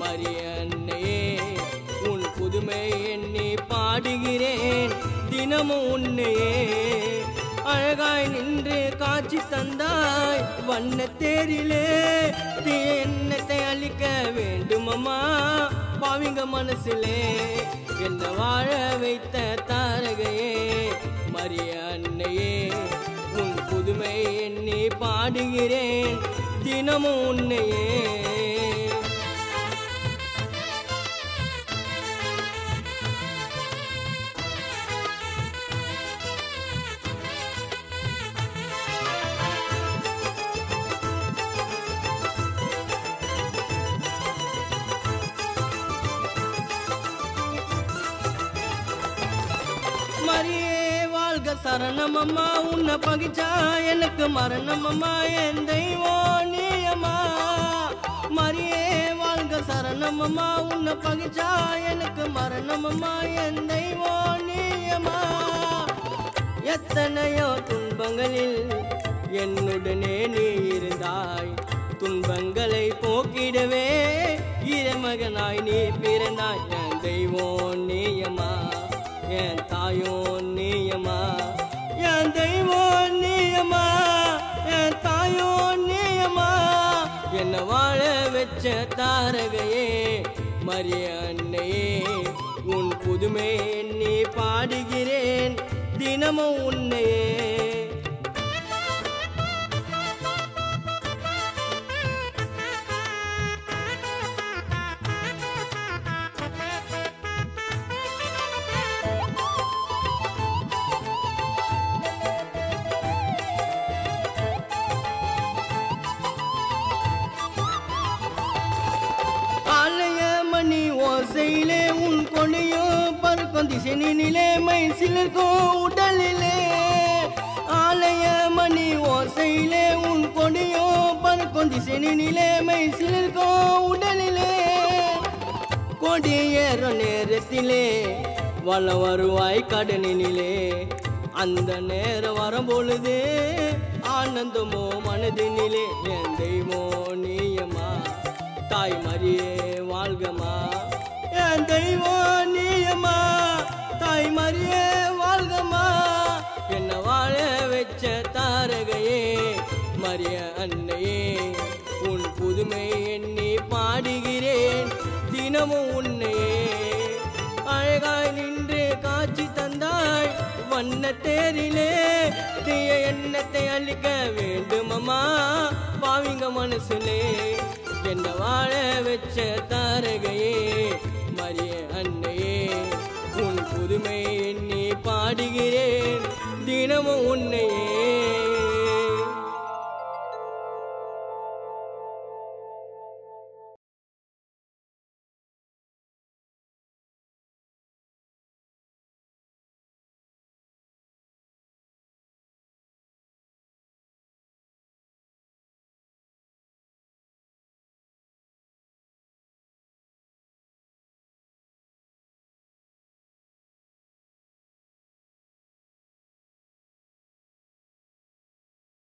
மரிய அன்னையே உன் புதுமை எண்ணி பாடுகிறேன் தினமும் உன்னையே அழகாய் நின்று காட்சி தந்தாய் வண்ண தேரிலே தீ எண்ணத்தை அழிக்க வேண்டுமம்மா பாவிங்க மனசிலே என்ன வாழ வைத்த தாரகையே மரிய அன்னையே உன் புதுமை எண்ணி பாடுகிறேன் தினமும் உன்னையே மரியே வாழ்க சரணமம்மா உன்னை பகிச்சா எனக்கு மரணமம்மா என் தெய்வம் நீயம்மா மரியே வாழ்க சரணமம்மா உன்னை பகிச்சா எனக்கு மரணமம்மா என் தெய்வம் நீயம்மா எத்தனையோ துன்பங்களில் என்னுடனே நீ இருந்தாய் துன்பங்களை போக்கிடவே இறைமகனாய் நீ பிறந்தாய் என் தெய்வம் நீயம்மா என் தாயோ நீயம்மா என் தெய்வம் நீயம்மா என் தாயோ நீயம்மா என்ன வாழ வச்ச தாரகையே மரிய அன்னையே உன் புதுமை நீ பாடுகிறேன் தினமும் உன்னையே ஆலய மணி ஓசையிலே உன் கொடியோ பறக்கும் திசைனிலே மை சிலிர்க்கும் உடலிலே ஆலய மணி ஓசையிலே உன் கொடியோ பறக்கும் திசைனிலே மை சிலிர்க்கும் உடலிலே கொடியேற நேரத்திலே வள வருவாய் கடனினிலே அந்த நேரம் வரும்பொழுது ஆனந்தமோ மனதினிலே என் தெய்வோ நீயம்மா தாய் மரியே வாழ்கமா என் தெய்வம் நீயம்மா தாய் மரியே வாழ்கமா என்ன வாழ வச்ச தாரகையே மரிய அன்னையே உன் புதுமை எண்ணி பாடுகிறேன் தினமும் உன்னையே அழகாய் நின்று காட்சி தந்தாய் வண்ண தேரிலே தீய எண்ணத்தை அழிக்க வேண்டுமம்மா பாவிங்க மனசுலே என்ன வாழ வச்ச தாரகையே மரிய அன்னையே உன் புதுமை எண்ணி பாடுகிறேன் தினமும் உன்னையே